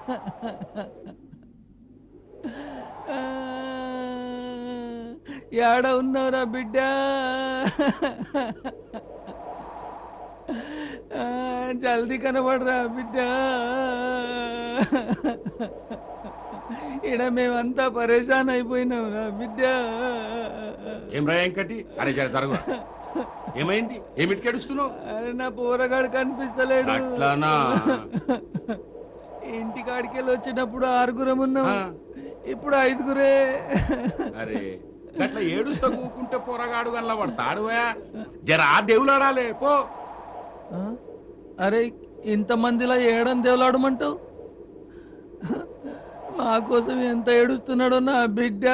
ఆ, యాడ ఉన్నావురా బిడ్డ ఆ, జల్దీ కనబడరా బిడ్డ ఇడ మేమంతా పరేషాన్ అయిపోయినావురా బిడ్డ ఏం రా వెంకటి అరే జర జరగరా ఏమైంది ఏమిటి కేడుస్తున్నావు అరే నా పోరగాడు కనిపిస్తలేడు అట్లానా ఇంటికాడికి వెళ్ళి వచ్చినప్పుడు ఆరుగురం ఉన్నాం ఆ. ఇప్పుడు ఐదుగురే అరే గట్ల ఏడుస్తా కూకుంటే పోరగాడు గల్లా పడతాడువా జర ఆ దేవులాడాలే పో ఆ? అరే ఇంతమందిలా ఏడం దేవులాడమంటావు మా కోసం ఎంత ఏడుస్తున్నాడో నా బిడ్డ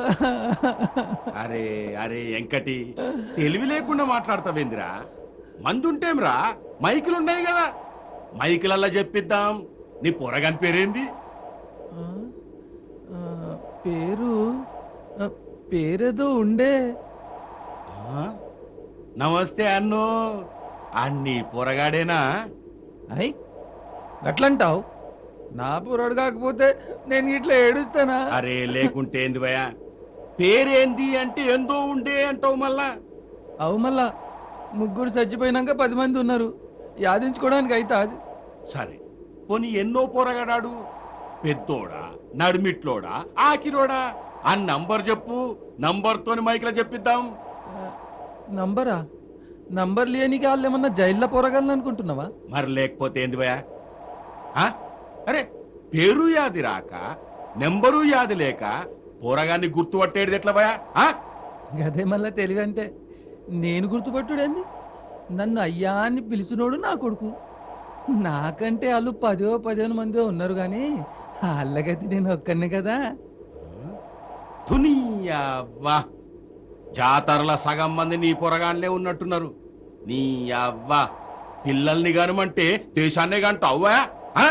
అరే అరే వెంకటి తెలివి లేకుండా మాట్లాడతావేందిరా మందుంటేమ్రా మైకులు ఉన్నాయి కదా మైకులల్లా చెప్పిద్దాం నీ పొరగని పేరేంది ఆ? ఆ, పేరు ఆ, పేరేదో ఉండే ఆ? నమస్తే అన్నో అన్ని పొరగాడేనా అయ్ గట్లంటావు నా పోరాడు కాకపోతే నేను ఇట్లా ఏడుస్తానా అరే లేకుంటే ఏంది భయ పేరేంది అంటే ఎందో ఉండే అంటావు మళ్ళా అవు మళ్ళా ముగ్గురు చచ్చిపోయినాక పది మంది ఉన్నారు యాదించుకోవడానికి అయితే అది సరే పోనీ ఎన్నో పొరగడాడు పెద్దోడా నడిమిట్లోడా ఆకిరోడా ఆ నంబర్ చెప్పు నంబర్తోని మైకిలో చెప్పిద్దాం నంబరా నంబర్ లేనికి వాళ్ళు ఏమన్నా జైల్లో పోరగలను అనుకుంటున్నావా మరి లేకపోతే ఏంది భయ ఆ? అరే పేరు యాది రాక నెంబరు యాది లేక పోరగాన్ని గుర్తుపట్టేది ఎట్లా భయ ఆ? గదే మళ్ళా తెలివి అంటే నేను గుర్తుపట్టుడేంది నన్ను అయ్యా అని పిలిచినోడు నా కొడుకు నాకంటే వాళ్ళు పదో పదిహేను మందో ఉన్నారు కానీ వాళ్ళకైతే నేను ఒక్కనే కదా తునియవ్వా జాతరల సగం మంది నీ పొరగాన్లే ఉన్నట్టున్నారు నీ అవ్వ పిల్లల్ని గనమంటే దేశాన్నే గంట అవ్వా ఆ?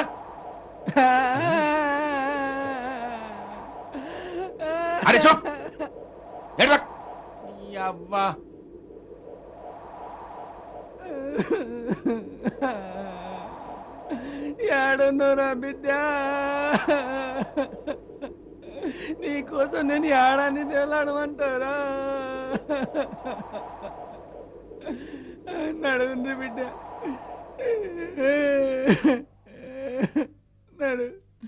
అరే చో ఎడవక్. నీ అవ్వ ఏడున్నారా బిడ్డ నీకోసం నేను ఏడాన్ని తేలాడమంటారా నడుగుంది బిడ్డ నడు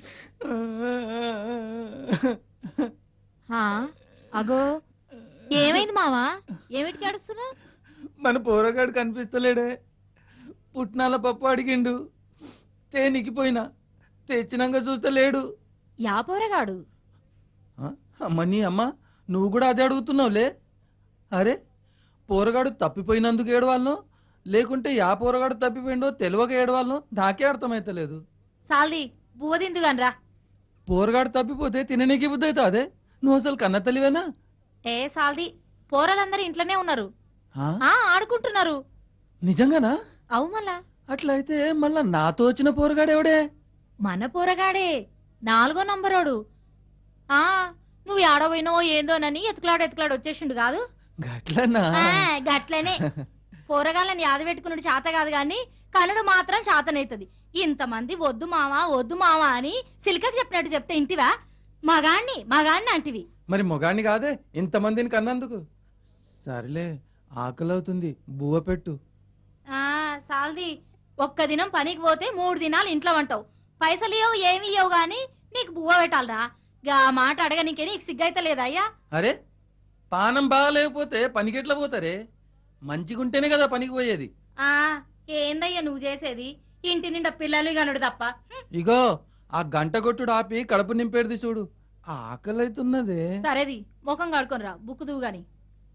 హా అగో ఏమైంది మావా ఏమిటికి ఏడుస్తున్నావు మన పోరగాడు కనిపిస్తలేడే పుట్నాల పప్పు అడిగిండు తేనికిపోయినా తెచ్చినాక చూస్తే లేడు యా పోరగాడు ఆ, అమ్మ నీ అమ్మ నువ్వు కూడా అదే అడుగుతున్నావులే అరే పోరగాడు తప్పిపోయినందుకు ఏడవాళ్ళను లేకుంటే యా పోరగాడు తప్పిపోయిండో తెలియక ఏడవాళ్ళను నాకే అర్థమైతలేదు సాల్ది బువ్వ తిందుగానరా పోరగాడు తప్పిపోతే తిననీకి బుద్ధి అవుతా అదే నువ్వు అసలు కన్న తల్లివేనా ఏ సాల్ది పోరలందరూ ఇంట్లోనే ఉన్నారు ఆ, ఆ ఆడుకుంటున్నారు నిజంగానా అవు మళ్ళా అట్లయితే మళ్ళా నాతో వచ్చిన పోరగాడు ఎవడే మన పోరగాడే నాలుగో నంబరోడు ఆ నువ్వు ఏడవైనో ఏందోనని ఎతుకులాడు ఎతుకులాడు వచ్చేసిండు కాదు గట్లనా ఆ, గట్లనే పోరగాళ్ళని యాద పెట్టుకున్నాడు చేత కాదు గాని కనుడు మాత్రం చేతనైతది ఇంతమంది వద్దు మావా వద్దు మావా అని సిలికకు చెప్పినట్టు చెప్తే ఇంటివా మగాణ్ణి మగాణ్ణి అంటివి మరి మొగాన్ని కాదే ఇంతమందిని కన్నందుకు సరేలే ఆకలి అవుతుంది బువ్వ పెట్టు ఆ సాల్ది ఒక్క దినం పనికి పోతే మూడు దినాలు ఇంట్లో ఉంటావు పైసలు ఇవ్వవు ఏమి ఇవ్వవు గాని నీకు బువ్వ పెట్టాలరా గా మాట అడగనీకే నీకు సిగ్గైతే లేదా అయ్యా అరే పానం బాగాలేకపోతే పనికి ఎట్లా పోతారే మంచిగుంటేనే కదా పనికి పోయేది ఆ ఏందయ్యా నువ్వు చేసేది ఇంటి నిండా పిల్లలు కనుడు తప్ప ఇగో ఆ గంట కొట్టుడు ఆపి కడుపు నింపేది చూడు ఆకలి అవుతున్నదే సరేది ముఖం కడుకొనిరా బుక్కు దువ్వు గాని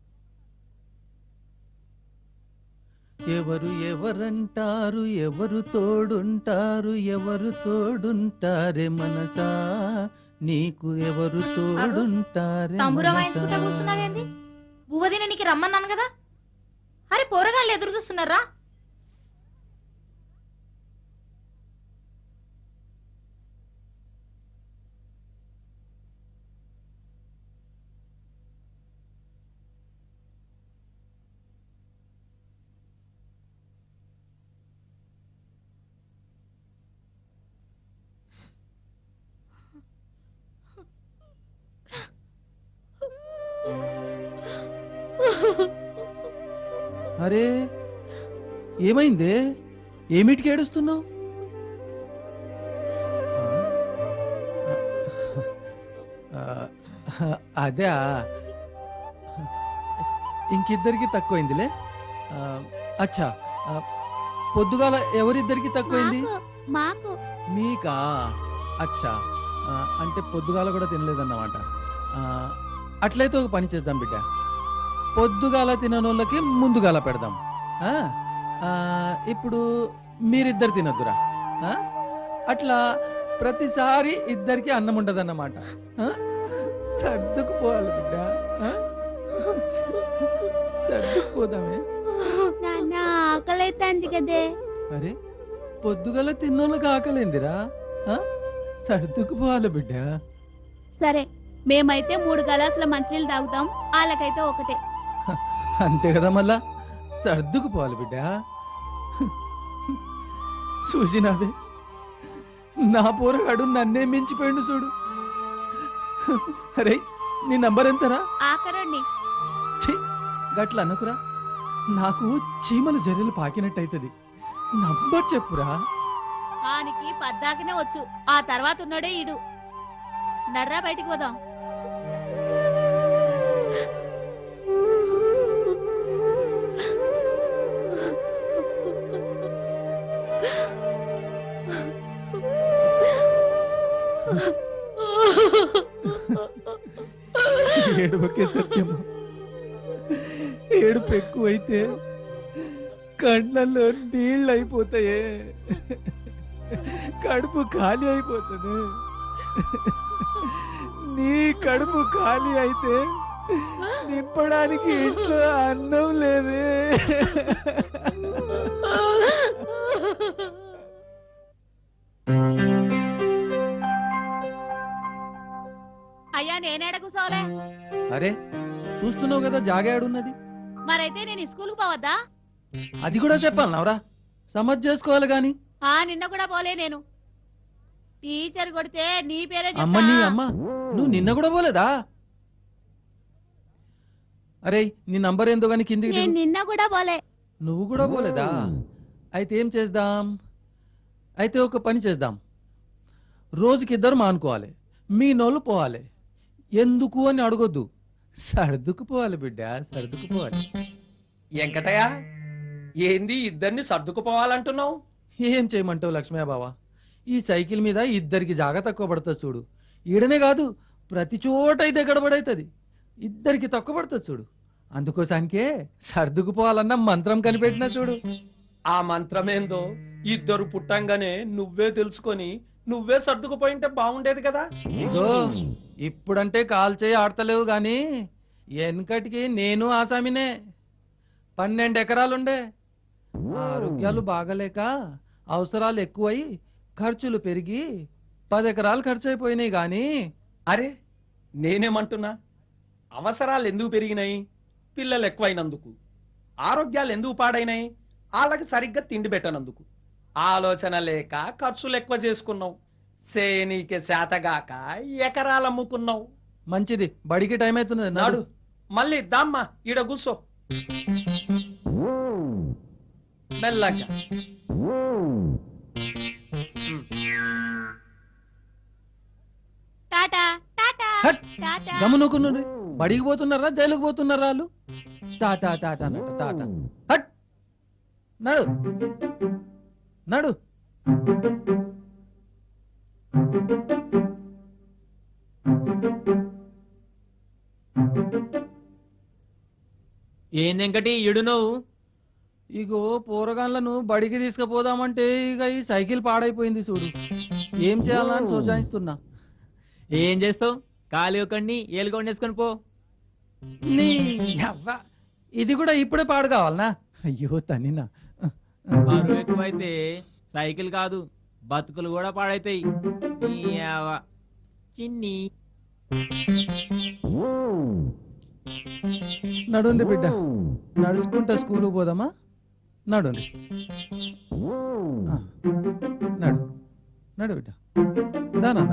ఎవరు ఎవరంటారు ఎవరు తోడుంటారు ఎవరు తోడుంటారే మనసా నీకు ఎవరు తోడుంటారే తంబుర మనసా? వాయించుకుంటా కూర్చున్నావేంది బువ్వ తిననీకి రమ్మన్నాను కదా అరే పోరగాళ్ళు ఎదురు చూస్తున్నారా అరే ఏమైందే ఏమిటికి ఏడుస్తున్నావు అదే ఇంకిద్దరికి తక్కువైందిలే ఆ, అచ్చా ఆ, పొద్దుగాల ఎవరిద్దరికి తక్కువైంది మాకు మీకా అచ్చా ఆ, అంటే పొద్దుగాల కూడా తినలేదన్నమాట ఆ, అట్లయితే ఒక పని చేద్దాం బిడ్డ పొద్దుగాల తిననోళ్ళకి ముందుగాల పెడదాం ఆ? ఆ, ఇప్పుడు మీరిద్దరు తినొద్దురా ఆ? అట్లా ప్రతిసారి ఇద్దరికి అన్నం ఉండదన్నమాట ఆ? సర్దుకుపోవాలి బిడ్డ ఆ? సర్దుకుపోదామే నాన్న ఆకలైతుంది కదే అరే పొద్దుగల తిన్నోళ్ళకి ఆకలేందిరా ఆ? సర్దుకుపోవాలి బిడ్డ సరే మేమైతే మూడు గలాసుల మంచినీళ్ళు తాగుతాం వాళ్ళకైతే ఒకటే అంతే కదా మళ్ళా సర్దుకుపోవాలి బిడ్డ చూసినావే నా పోరగాడు నన్నే మించిపోయిండు చూడు అరే నీ నంబర్ ఎంతరా ఆఖరండి ఛీ గట్ల అనకురా నాకు చీమలు జర్రెలు పాకినట్టయితది నంబర్ చెప్పురా ఆనికి పద్దాకనే వచ్చు ఆ తర్వాత ఉన్నాడే ఈడు నర్రా బయటికి పోదాం ఏడువకే సత్యము ఏడుపు ఎక్కువైతే కళ్ళల్లో నీళ్ళు అయిపోతాయే కడుపు ఖాళీ అయిపోతుంది నీ కడుపు ఖాళీ అయితే నింపడానికి ఇంట్లో అన్నం లేదే అయ్యా నేనేడ కూసోలే అరే చూస్తున్నావు కదా జాగాడున్నది మరైతే నేను స్కూల్కి పోవద్దా అది కూడా చెప్పాలి నవరా సమజ్ చేసుకోవాలి గాని ఆ నిన్న కూడా పోలే నేను టీచర్ కొడితే నీ పేరే అమ్మ నీ చెప్తా అమ్మ నువ్వు నిన్న కూడా పోలేదా అరే నీ నంబర్ ఏందో గాని కిందికి నేను దిగు. నిన్న కూడా పోలే నువ్వు కూడా పోలేదా అయితే ఏం చేద్దాం అయితే ఒక పని చేద్దాం రోజుకి ఇద్దరు మానుకోవాలి మీ నోళ్ళు పోవాలి ఎందుకు అని అడగొద్దు సర్దుకుపోవాలి బిడ్డ సర్దుకుపోవాలి వెంకటయ్య ఏంది ఇద్దరిని సర్దుకుపోవాలంటున్నావు ఏం చేయమంటావు లక్ష్మయ్య బావా ఈ సైకిల్ మీద ఇద్దరికి జాగా తక్కువ పడుతుంది చూడు ఈడనే కాదు ప్రతి చోట అయితే గడబడవుతుంది ఇద్దరికి తక్కువ పడుతుంది చూడు అందుకోసానికే సర్దుకుపోవాలన్న మంత్రం కనిపెట్టినా చూడు ఆ మంత్రమేందో ఇద్దరు పుట్టంగానే నువ్వే తెలుసుకొని నువ్వే సర్దుకుపోయింటే బాగుండేది కదా ఇగో ఇప్పుడంటే కాల్ చేయి ఆడతలేవు గాని వెనకటికి నేను ఆసామినే పన్నెండు ఎకరాలుండే ఆరోగ్యాలు బాగలేక అవసరాలు ఎక్కువై ఖర్చులు పెరిగి పది ఎకరాలు ఖర్చు అయిపోయినాయి గాని అరే నేనేమంటున్నా అవసరాలు ఎందుకు పెరిగినాయి పిల్లలు ఎక్కువైనందుకు ఆరోగ్యాలు ఎందుకు పాడైనాయి వాళ్ళకి సరిగ్గా తిండి పెట్టనందుకు ఆలోచన లేక ఖర్చులు ఎక్కువ చేసుకున్నావు సేనీకి శాతగాక ఎకరాలు అమ్ముకున్నావు మంచిది బడికి టైం అవుతున్నది నాడు నాడు మళ్ళీ దామ్మా ఈడ కూర్చో మెల్లగా టాటా టాటా హట్! టాటా గమనుకున్నారు బడికి పోతున్నారా జైలుకు పోతున్నారా వాళ్ళు టాటా టాటా నట టాటా హట్ నడు నడు ఏందెంకటి ఇడు నువ్వు ఇగో పోరగాన్లను బడికి తీసుకుపోదామంటే ఇక ఈ సైకిల్ పాడైపోయింది చూడు ఏం చేయాలని సోచాయిస్తున్నా ఏం చేస్తావు ఖాళీ ఒకడిని ఏలుకొని వేసుకొని పో నీ యవ్వ. ఇది కూడా ఇప్పుడే పాడు కావాలనా అయ్యో తనినా బరువు ఎక్కువైతే సైకిల్ కాదు బతుకులు కూడా పాడైతాయి ఈ యవ్వ. చిన్ని నడుండి బిడ్డ నడుచుకుంటా స్కూల్కి పోదామా నడుండి ఆ, నడు నడు బిడ్డ దానన్న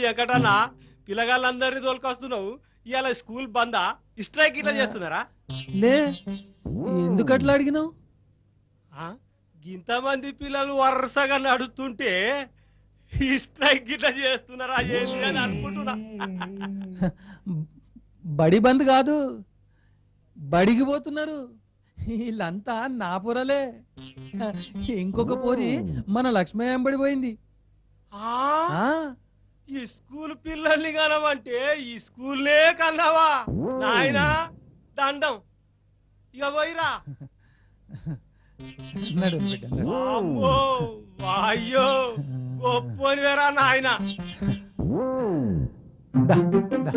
ఎక్కడన్నా పిల్లగాళ్ళందరినీ తోలుకొస్తున్నావు ఇవాళ స్కూల్ బందా స్ట్రైక్ ఇట్లా చేస్తున్నారా లే ఎందుకు అట్లా అడిగినావు ఆ? ఇంతమంది పిల్లలు వరుసగా నడుస్తుంటే ఈ స్ట్రైక్ ఇట్లా చేస్తున్నారా ఏంటి అని అనుకుంటున్నా బడి బంద్ కాదు బడికి పోతున్నారు వీళ్ళంతా నా పొరలే ఇంకొక పోరి మన లక్ష్మీ ఎంబడి పోయింది ఆ? ఆ, ఈ స్కూల్ పిల్లల్ని కనమంటే ఈ స్కూల్లే కన్నావా నాయనా దండం ఇక పోయిరా నడు బిడ్డ, నడు. అమ్మో అయ్యో గొప్పని వేరా నాయన దా, దా.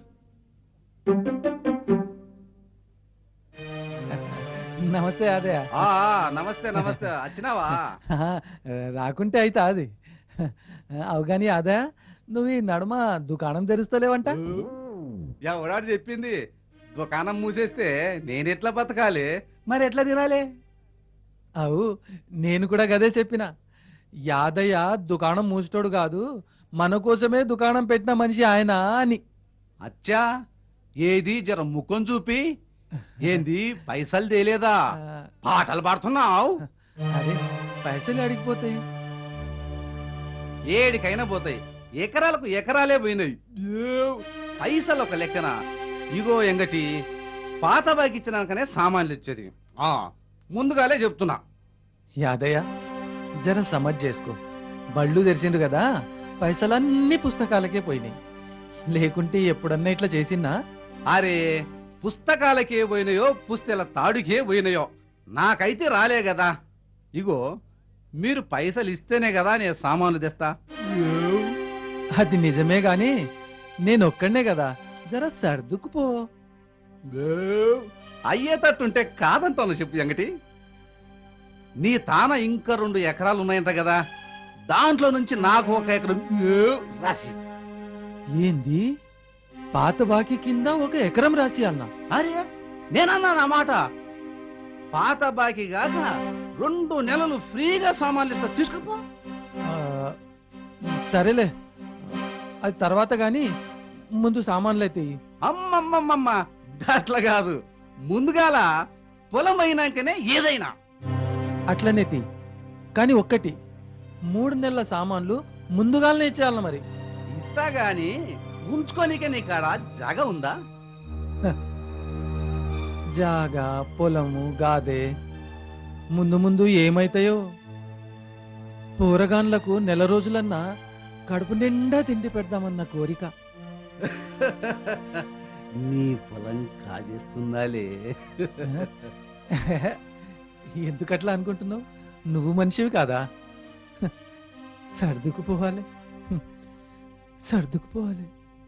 నమస్తే అదే ఆ ఆ, నమస్తే నమస్తే వచ్చినావా రాకుంటే అయితే అది అవు కానీ అదే నువ్వు ఈ నడుమ దుకాణం తెరుస్తలేవంట ఎవడాడు చెప్పింది దుకాణం మూసేస్తే నేనెట్లా బతకాలి మరి ఎట్లా తినాలి అవు నేను కూడా గదే చెప్పిన యాదయ్య దుకాణం మూసేటోడు కాదు మన కోసమే దుకాణం పెట్టిన మనిషి ఆయన అని అచ్చా ఏది జర ముఖం చూపి ఏంది పైసలు తేలేదా ఆ, పాటలు పాడుతున్నావు అరే పైసలు అడిగిపోతాయి ఏడికైనా పోతాయి ఎకరాలకు ఎకరాలే పోయినాయి ఏవ్, పైసలు ఒక లెక్కన ఇగో ఎంగటి పాత బాకి ఇచ్చినాకనే సామాన్లు ఇచ్చేది ఆ ముందుగాలే చెప్తున్నా యాదయ్య జర సమజ్ చేసుకో బళ్ళు తెరిచిండు కదా పైసలన్నీ పుస్తకాలకే పోయినాయి లేకుంటే ఎప్పుడన్నా ఇట్లా చేసినా అరే పుస్తకాలకే పోయినాయో పుస్తెల తాడుకే పోయినాయో నాకైతే రాలే కదా ఇగో మీరు పైసలు ఇస్తేనే కదా నేను సామాన్లు తెస్తా అది నిజమే గాని నేను ఒక్కడనే కదా జర సర్దుకుపో అయ్యేటట్టుంటే కాదంటాను చెప్పు ఎంగటి నీ తాన ఇంకా రెండు ఎకరాలు ఉన్నాయంట కదా దాంట్లో నుంచి నాకు ఒక ఎకరం రాసి ఏంది పాత బాకీ కింద ఒక ఎకరం రాసి అన్నా అరే నేనన్నా నా మాట పాత బాకీ కాక రెండు నెలలు ఫ్రీగా సామాన్లు ఇస్తా తీసుకుపో ఆ, సరేలే అది తర్వాత గాని ముందు సామాన్లు అయితే ఇయ్యి. అమ్మమ్మమ్మమ్మ అట్లా కాదు ముందుగాల పొలం అయినాకనే ఏదైనా అట్లనే తీ కానీ ఒక్కటి మూడు నెలల సామాన్లు ముందుగానే ఇచ్చేయాలి మరి ఇస్తా గాని ఉంచుకోనికే నీ కాడ జాగ ఉందా జాగా పొలము గాదె ముందు ముందు ఏమైతాయో పూరగాన్లకు నెల రోజులన్నా కడుపు నిండా తిండి పెడదామన్న కోరిక నీ పొలం కాజేస్తుందాలే ఎందుకట్లా అనుకుంటున్నావు నువ్వు మనిషివి కాదా సర్దుకుపోవాలి సర్దుకుపోవాలి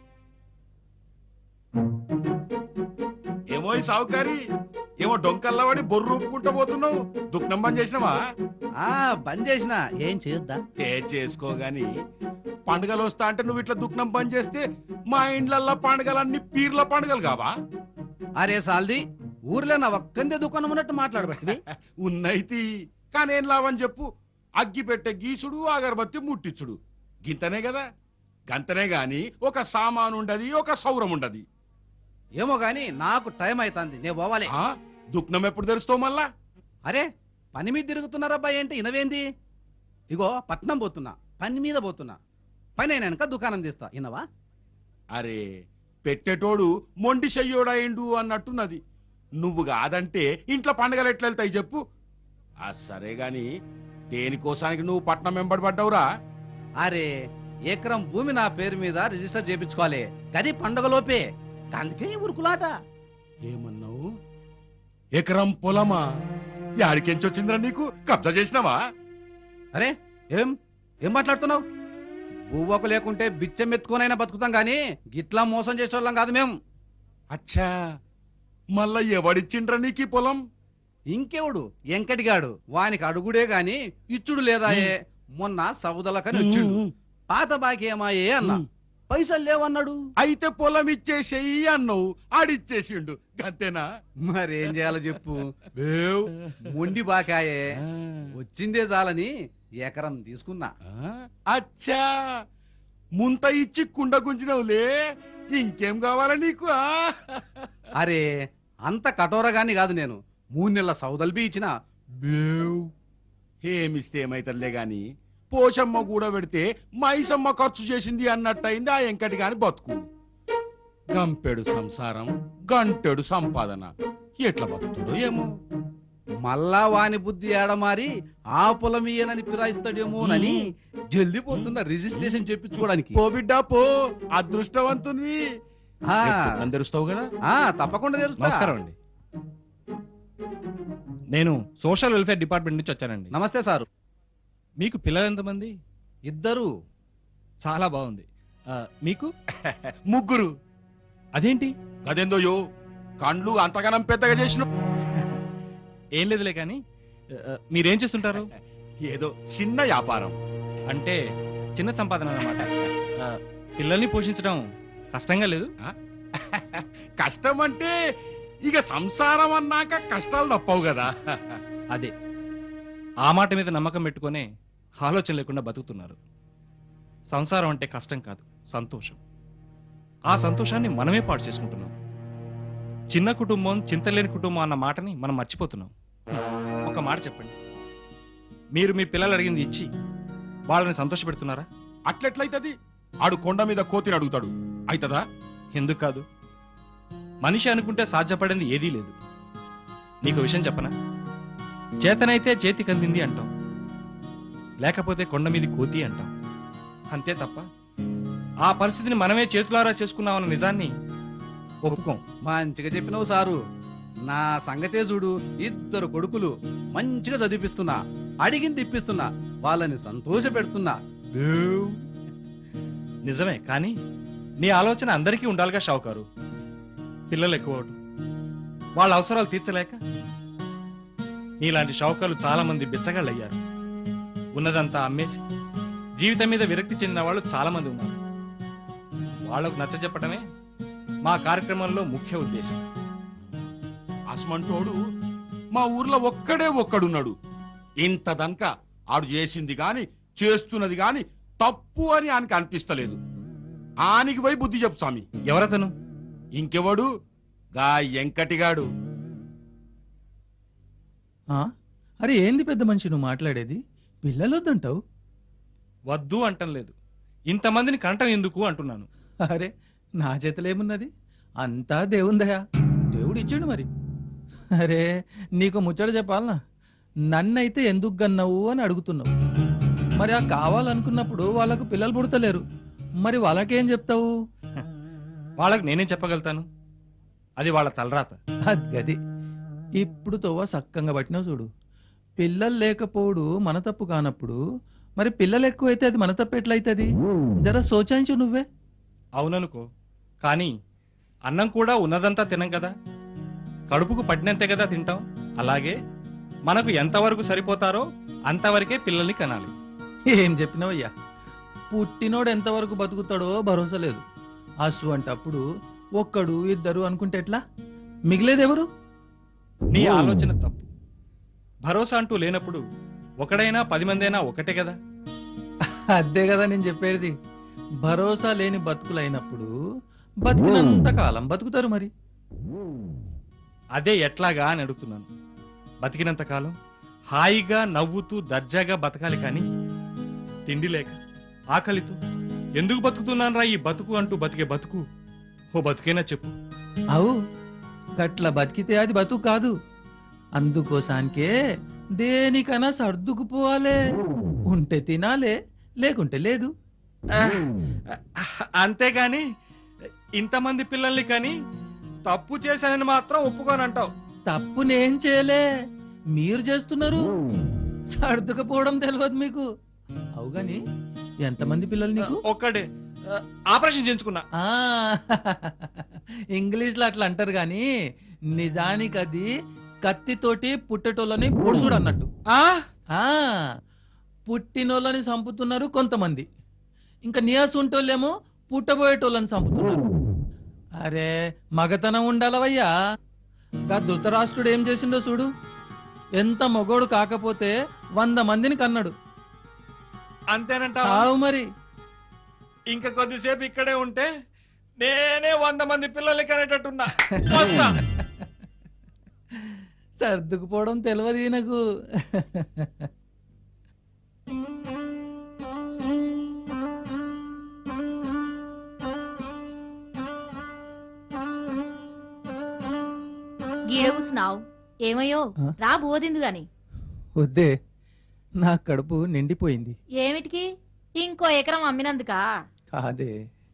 ఏమో ఈ సావుకారి ఏమో డొంకల్లవాడి బొర్రు రూపుకుంటూ పోతున్నావు దుఃఖం బంద్ చేసినావా ఆ బంద్ చేసిన ఏం చేయొద్దా ఏ చేసుకోగాని పండుగలు వస్తా అంటే నువ్వు ఇట్లా దుఃఖం బంద్ చేస్తే మా ఇండ్లల్లో పండుగలన్నీ పీర్ల పండుగలు కావా అరే సాల్ది ఊర్లో నా ఒక్కందే దుకాణం ఉన్నట్టు మాట్లాడబట్టి ఉన్నైతి కానీ ఏం లాభం చెప్పు అగ్గి పెట్టే గీసుడు అగరబత్తి ముట్టించుడు గింతనే కదా గంతనే గాని ఒక సామాను ఉండది ఒక సౌరం ఉండది ఏమో గాని నాకు టైం అవుతుంది నేను పోవాలి ఆ దుఃఖం ఎప్పుడు తెరుస్తావు మళ్ళా అరే పని మీద తిరుగుతున్నారబ్బా ఏంటి ఇనవేంది ఇగో పట్నం పోతున్నా పని మీద పోతున్నా పని అయినాక దుకాణం తీస్తా ఇన్నవా అరే పెట్టేటోడు మొండి చెయ్యోడయిండు అన్నట్టున్నది నువ్వు కాదంటే ఇంట్లో పండుగలు ఎట్లా వెళ్తాయి చెప్పు ఆ సరే గాని దేనికోసానికి నువ్వు పట్నం వెంబడి పడ్డావురా అరే ఎకరం భూమి నా పేరు మీద రిజిస్టర్ చేపించుకోవాలి గది పండగలోపే అందుకే ఈ ఉరుకులాట ఏమన్నావు ఎకరం పొలమా యాడికెంచొచ్చిందిరా నీకు కబ్జా చేసినావా అరే ఏం ఏం మాట్లాడుతున్నావు బువ్వకు లేకుంటే బిచ్చం ఎత్తుకోనైనా బతుకుతాం గాని గిట్లా మోసం చేసేవాళ్ళం కాదు మేము అచ్చా మళ్ళా ఎవడిచ్చిండ్రా నీకు ఈ పొలం ఇంకెవడు ఎంకటిగాడు వానికి అడుగుడే గాని ఇచ్చుడు లేదాయే మొన్న సౌదలకని వచ్చిండు పాత బాకీ ఏమాయే అన్నా పైసలు లేవన్నాడు అయితే పొలం ఇచ్చేసేయి అన్నావు ఆడిచ్చేసిండు గంతేనా మరేం చేయాలో చెప్పు బేవ్, మొండి బాకాయే వచ్చిందే చాలని ఎకరం తీసుకున్నా ఆ, అచ్చా ముంత ఇచ్చి కుండ గుంజినవులే ఇంకేం కావాలా నీకు ఆ? అరే అంత కఠోరగాని కాదు నేను మూడు నెలల సౌదల్బి ఇచ్చిన బేవ్. ఏమిస్తే ఏమైతలే గాని పోషమ్మ కూడా పెడితే మైసమ్మ ఖర్చు చేసింది అన్నట్టయింది ఆ ఎంకటి గాని బతుకు గంపెడు సంసారం గంటెడు సంపాదన ఎట్లా బతుకుతాడో ఏమో మళ్ళా వాని బుద్ధి ఏడమారి ఆ పొలం ఇయ్యనని ఫిరాయిస్తాడేమోనని జల్దీ పోతున్న రిజిస్ట్రేషన్ చెప్పించుకోవడానికి పో బిడ్డా పో అదృష్టవంతుని ఆ, తెరుస్తావు కదా ఆ, తప్పకుండా తెలుస్తా నమస్కారం అండి నేను సోషల్ వెల్ఫేర్ డిపార్ట్మెంట్ నుంచి వచ్చానండి నమస్తే సారు మీకు పిల్లలు ఎంతమంది ఇద్దరు చాలా బాగుంది ఆ, మీకు ముగ్గురు అదేంటి అదేందోయో కండ్లు అంతగానం పెద్దగా చేసిన ఏం లేదులే కానీ ఆ, మీరేం చేస్తుంటారు ఏదో చిన్న వ్యాపారం అంటే చిన్న సంపాదన అన్నమాట ఆ, పిల్లల్ని పోషించడం కష్టంగా లేదు కష్టం అంటే ఇక సంసారం అన్నాక కష్టాలు తప్పవు కదా అదే ఆ మాట మీద నమ్మకం పెట్టుకునే ఆలోచన లేకుండా బతుకుతున్నారు సంసారం అంటే కష్టం కాదు సంతోషం ఆ సంతోషాన్ని మనమే పాడు చేసుకుంటున్నాం చిన్న కుటుంబం చింతలేని కుటుంబం అన్న మాటని మనం మర్చిపోతున్నాం హ్మ్. ఒక మాట చెప్పండి మీరు మీ పిల్లలు అడిగింది ఇచ్చి వాళ్ళని సంతోషపెడుతున్నారా అట్లెట్లయితది ఆడు కొండ మీద కోతిని అడుగుతాడు అయితదా ఎందుకు కాదు మనిషి అనుకుంటే సాధ్యపడింది ఏదీ లేదు నీకు విషయం చెప్పనా చేతనైతే చేతికి అందింది అంటాం లేకపోతే కొండ మీది కోతి అంటాం అంతే తప్ప ఆ పరిస్థితిని మనమే చేతులారా చేసుకున్నామన్న నిజాన్ని ఒప్పుకోం మంచిగా చెప్పినావు సారు నా సంగతే చూడు ఇద్దరు కొడుకులు మంచిగా చదివిపిస్తున్నా అడిగింది ఇప్పిస్తున్నా వాళ్ళని సంతోష పెడుతున్నా నిజమే కానీ నీ ఆలోచన అందరికీ ఉండాలిగా షావుకారు పిల్లలు ఎక్కువ అవటం. వాళ్ళ అవసరాలు తీర్చలేక నీలాంటి షావుకారులు చాలా మంది బిచ్చగాళ్ళు అయ్యారు ఉన్నదంతా అమ్మేసి జీవితం మీద విరక్తి చెందిన వాళ్ళు చాలా మంది ఉన్నారు వాళ్లకు నచ్చజెప్పడమే మా కార్యక్రమంలో ముఖ్య ఉద్దేశం అసమంటోడు మా ఊర్లో ఒక్కడే ఒక్కడున్నాడు ఇంతదంక ఆడు చేసింది గాని చేస్తున్నది గాని తప్పు అని ఆయనకి అనిపిస్తలేదు ఆనికి పోయి బుద్ధి చెప్పు స్వామి ఎవరతను ఇంకెవడు గా ఎంకటిగాడు ఆ? అరే ఏంది పెద్ద మనిషి నువ్వు మాట్లాడేది పిల్లలు వద్దంటావు వద్దు అంటం లేదు ఇంతమందిని కంటం ఎందుకు అంటున్నాను అరే నా చేతిలో ఏమున్నది అంతా దేవుందయా దేవుడు ఇచ్చాడు మరి అరే నీకు ముచ్చట చెప్పాలనా నన్నైతే ఎందుకు గన్నావు అని అడుగుతున్నావు మరి ఆ కావాలనుకున్నప్పుడు వాళ్ళకు పిల్లలు పుడతలేరు మరి వాళ్ళకేం చెప్తావు వాళ్ళకి నేనేం చెప్పగలుగుతాను అది వాళ్ళ తలరాత అది గది ఇప్పుడు తోవ సక్కంగా పట్టినావు చూడు పిల్లలు లేకపోడు మన తప్పు కానప్పుడు మరి పిల్లలు ఎక్కువైతే అది మన తప్పు ఎట్లయితుంది జర సోచాయించు నువ్వే అవుననుకో కానీ అన్నం కూడా ఉన్నదంతా తినం కదా కడుపుకు పట్టినంతే కదా తింటాం అలాగే మనకు ఎంతవరకు సరిపోతారో అంతవరకే పిల్లల్ని కనాలి ఏం చెప్పినావయ్యా పుట్టినోడు ఎంతవరకు బతుకుతాడో భరోసా లేదు అసు అంటప్పుడు ఒక్కడు ఇద్దరు అనుకుంటే ఎట్లా మిగిలేదెవరు నీ ఆలోచన తప్పు భరోసా అంటూ లేనప్పుడు ఒకడైనా పది మందైనా ఒకటే కదా అదే కదా నేను చెప్పేది భరోసా లేని బతుకులైనప్పుడు బతికినంత కాలం బతుకుతారు మరి అదే ఎట్లాగా అని అడుగుతున్నాను బతికినంత కాలం హాయిగా నవ్వుతూ దర్జాగా బతకాలి కానీ తిండి లేక ఆకలితో ఎందుకు బతుకుతున్నాను రా ఈ బతుకు అంటూ బతికే బతుకు ఓ బతుకేనా చెప్పు అవు గట్ల బతికితే అది బతుకు కాదు అందుకోసానికే దేనికైనా సర్దుకుపోవాలే ఉంటే తినాలే లేకుంటే లేదు అంతేగాని ఇంతమంది పిల్లల్ని కానీ తప్పు చేశానని మాత్రం ఒప్పుకోనంటావు తప్పు నేను చేయలే మీరు చేస్తున్నారు సర్దుకపోవడం తెలియదు మీకు అవు గాని ఎంతమంది పిల్లలు నీకు ఒక్కడే ఆ, ఆపరేషన్ చేయించుకున్నా ఆ ఇంగ్లీష్లో అట్లా అంటారు కానీ నిజానికి అది కత్తితోటి పుట్టేటోళ్ళని పొడుసుడు అన్నట్టు ఆ? ఆ పుట్టినోళ్ళని చంపుతున్నారు కొంతమంది ఇంకా నియాస్ ఉంటోళ్ళేమో పుట్టబోయేటోళ్ళని చంపుతున్నారు అరే మగతనం ఉండాలవయ్యా గా ధృతరాష్ట్రుడు ఏం చేసిండో చూడు ఎంత మొగోడు కాకపోతే వంద మందిని కన్నాడు అంతేనంటావా ఆవు మరి ఇంకా కొద్దిసేపు ఇక్కడే ఉంటే నేనే వంద మంది పిల్లలకి అనేటట్టున్నా వస్తా సర్దుకుపోవడం తెలియదు నాకు గీడ కూసున్నావు ఏమయ్యో ఆ? రా బోదింది గాని వద్దే నా కడుపు నిండిపోయింది ఏమిటికి ఇంకో ఎకరం అమ్మినందుకా కాదే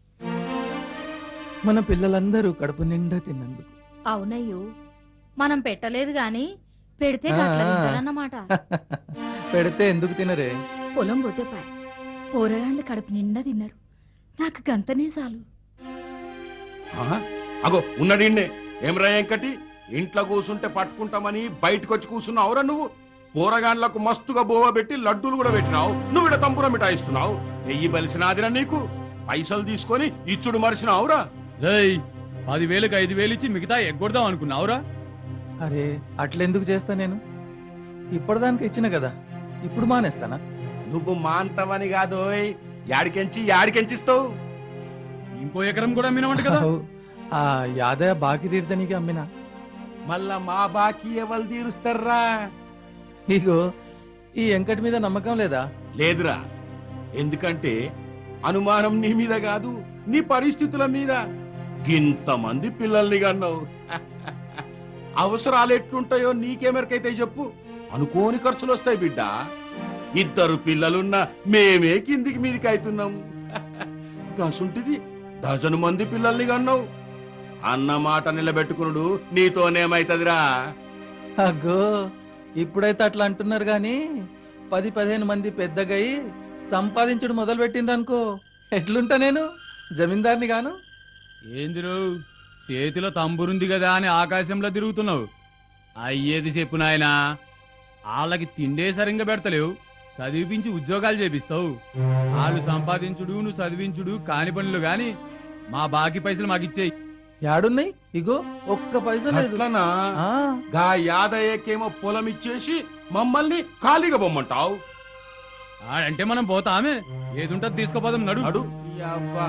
మన పిల్లలందరూ కడుపు నిండా తిన్నందుకు అవునయ్యో మనం పెట్టలేదు గాని పెడితే గట్ల ఆ. తింటారన్నమాట పెడితే ఎందుకు తినరే పొలం పోతే పాయ్ పోరగాళ్ళు కడుపు నిండా తిన్నారు నాకు గంతనే చాలు ఆ? అగో ఉన్నడిండే ఏమ్రా వెంకటి ఇంట్లో కూసుంటే పట్టుకుంటామని బయటకు వచ్చి కూసున్నావురా నువ్వు పోరగాన్లకు మస్తుగా బోవ పెట్టి లడ్డూలు కూడా పెట్టినావు నువ్వు ఇక్కడ తంపుర మిఠాయిస్తున్నావు ఎయ్యి బలిసినాదిరా నీకు పైసలు తీసుకొని ఇచ్చుడు మరిసినావురా రేయ్ పదివేలకు ఐదు వేలు ఇచ్చి మిగతా ఎగ్గొడదాం అనుకున్నావురా అరే అట్లెందుకు చేస్తా నేను ఇప్పటిదానికి ఇచ్చిన కదా ఇప్పుడు మానేస్తానా నువ్వు మాంతవని కాదోయ్ యాడికెంచి యాడికెంచిస్తావు ఇంకో ఎకరం కూడా మినవంట కదా అవు, ఆ యాదయ్య బాకి తీర్చనీకి అమ్మినా మళ్ళా మా బాకీ ఎవరు తీరుస్తారా ఇగో ఈ వెంకటి మీద నమ్మకం లేదా లేదురా ఎందుకంటే అనుమానం నీ మీద కాదు నీ పరిస్థితుల మీద గింతమంది పిల్లల్ని కన్నావు అవసరాలు ఎట్లుంటాయో నీకెమెరకైతే చెప్పు అనుకోని ఖర్చులు వస్తాయి బిడ్డ ఇద్దరు పిల్లలున్నా మేమే కిందికి మీదికి అవుతున్నాం గసుంటిది డజను మంది పిల్లల్ని కన్నావు అన్న మాట నిలబెట్టుకునుడు నీతోనేమైతదిరా అగ్గో ఇప్పుడైతే అట్లా అంటున్నారు గాని పది పదిహేను మంది పెద్దగయి సంపాదించుడు మొదలు పెట్టిండ్రనుకో ఎట్లుంటా నేను జమీందార్ని గాను ఏందిరు చేతిలో తంబురుంది కదా అని ఆకాశంలో తిరుగుతున్నావు అయ్యేది చెప్పు నాయనా వాళ్ళకి తిండే సరిగ్గా పెడతలేవు చదివించి ఉద్యోగాలు చేపిస్తావు వాళ్ళు సంపాదించుడు నువ్వు చదివించుడు కాని పనులు గాని మా బాకీ పైసలు మాకు ఇచ్చేయి యాడున్నాయి ఇగో ఒక్క పైసా లేదు అట్లనా ఆ, గా యాదయ్యకేమో పొలం ఇచ్చేసి మమ్మల్ని ఖాళీగా పొమ్మంటావు అంటే మనం పోతామే ఏదుంటది తీసుకోపోదాం నడు నడు యవ్వా.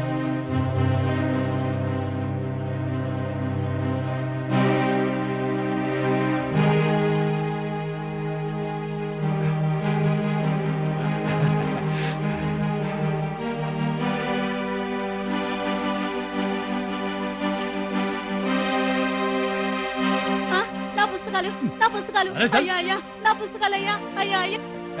ఆ, నా పుస్తకాలు నా పుస్తకాలు అరే సార్. అయ్యా అయ్యా నా పుస్తకాలు అయ్యా అయ్యా అయ్యా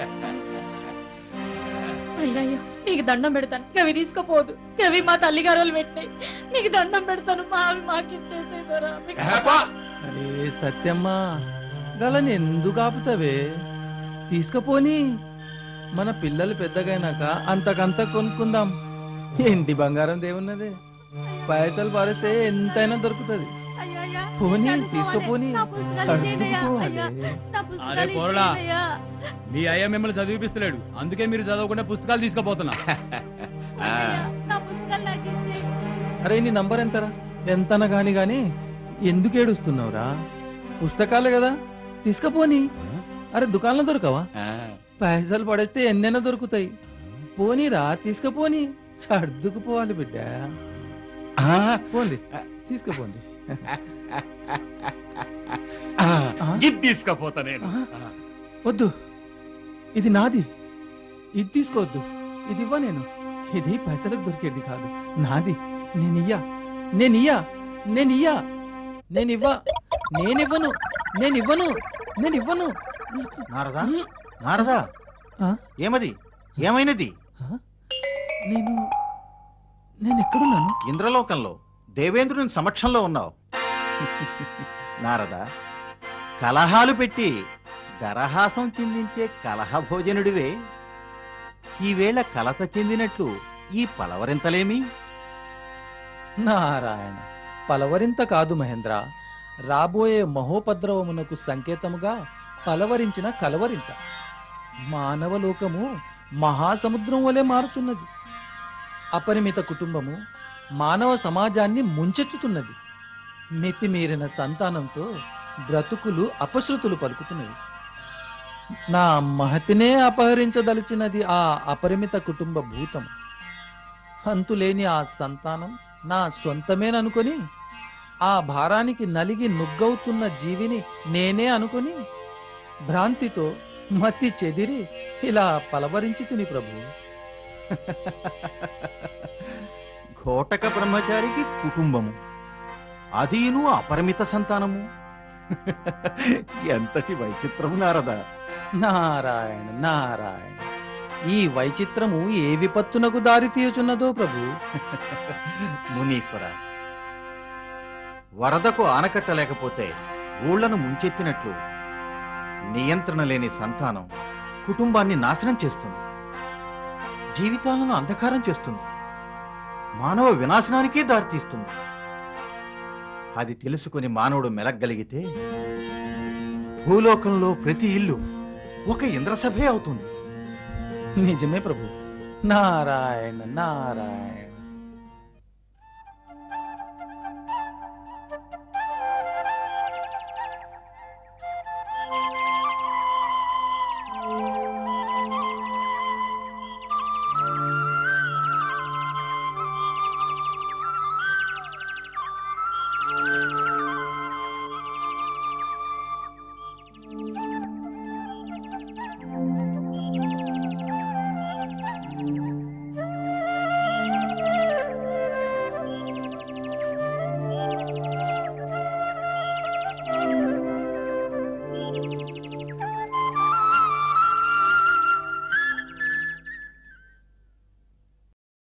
అయ్యయ్యో నీకు దండం పెడతాను గవి తీసుకోపోదు గవి మా తల్లిగారు పెట్టాయి నీకు దండం పెడతాను మా అవి మాకు ఇచ్చేసేదరా ఏపా. అరే సత్యమ్మా గలని ఎందుకు ఆపుతావే తీసుకపోని మన పిల్లలు పెద్దగైనాక అంతకంత కొనుక్కుందాం ఇంటి బంగారం దేవున్నదే పైసలు పారితే ఎంతైనా దొరుకుతుంది అయ్యా అయ్యా పోనీ చదువుకోవాలి. తీసుకపోని నా పుస్తకాలు ఇచ్చేయండి అయ్యా. సర్దుకుపోవాలి అయ్యా, నా అరే పుస్తకాలు పోరడా. ఇచ్చేయండి అయ్యా. మీ అయ్య మిమ్మల్ని చదివిపిస్తలేడు అందుకే మీరు చదవకుండా పుస్తకాలు తీసుకుపోతున్నా అయ్యా, నా పుస్తకాలు నాకు ఇచ్చేయి అరే నీ నంబర్ ఎంతరా ఎంతన గాని గాని ఎందుకు ఏడుస్తున్నావురా పుస్తకాలే కదా తీసుకపోని అరే దుకాణంలో దొరకవా ఆ. పైసలు పడేస్తే ఎన్నైనా దొరుకుతాయి పోనీరా తీసుకపోని సర్దుకుపోవాలి బిడ్డ ఆ. పోండి తీసుకుపోండి ఆ. ఆ? ఇది తీసుకపోతా నేను ఆ. వద్దు ఇది నాది ఇది తీసుకోవద్దు ఇది ఇవ్వ నేను ఇది పైసలకు దొరికేది కాదు నాది నేను ఇయ్యా నేను ఇయ్యా నేను ఇయ్యా నేను ఇవ్వ నేనివ్వను నేను ఇవ్వను నేను ఇవ్వను నారదా నారదా ఆ? ఏమది ఏమైనది నేను నేను ఎక్కడున్నాను ఇంద్రలోకంలో దేవేంద్రుని సమక్షంలో ఉన్నావు నారద కలహాలు పెట్టి దరహాసం చిందించే కలహ భోజనుడివే ఈవేళ కలత చెందినట్లు ఈ పలవరింతలేమి నారాయణ పలవరింత కాదు మహేంద్ర రాబోయే మహోపద్రవమునకు సంకేతముగా పలవరించిన కలవరింత మానవలోకము మహాసముద్రం వలె మారుతున్నది అపరిమిత కుటుంబము మానవ సమాజాన్ని ముంచెత్తుతున్నది మితిమీరిన సంతానంతో బ్రతుకులు అపశృతులు పలుకుతున్నవి నా మహతినే అపహరించదలిచినది ఆ అపరిమిత కుటుంబ భూతం అంతులేని ఆ సంతానం నా సొంతమేననుకొని ఆ భారానికి నలిగి నుగ్గవుతున్న జీవిని నేనే అనుకొని భ్రాంతితో మతి చెదిరి ఇలా పలవరించి తిని ప్రభు ఘోటక బ్రహ్మచారికి కుటుంబము అదీను అపరిమిత సంతానము ఎంతటి వైచిత్రము నారదా నారాయణ నారాయణ ఈ వైచిత్రము ఏ విపత్తునకు దారి తీయుచున్నదో ప్రభు మునీశ్వర వరదకు ఆనకట్ట లేకపోతే ఊళ్లను ముంచెత్తినట్లు నియంత్రణ లేని సంతానం కుటుంబాన్ని నాశనం చేస్తుంది జీవితాలను అంధకారం చేస్తుంది మానవ వినాశనానికే దారితీస్తుంది అది తెలుసుకుని మానవుడు మెలగలిగితే భూలోకంలో ప్రతి ఇల్లు ఒక ఇంద్రసభే అవుతుంది నిజమే ప్రభు నారాయణ నారాయణ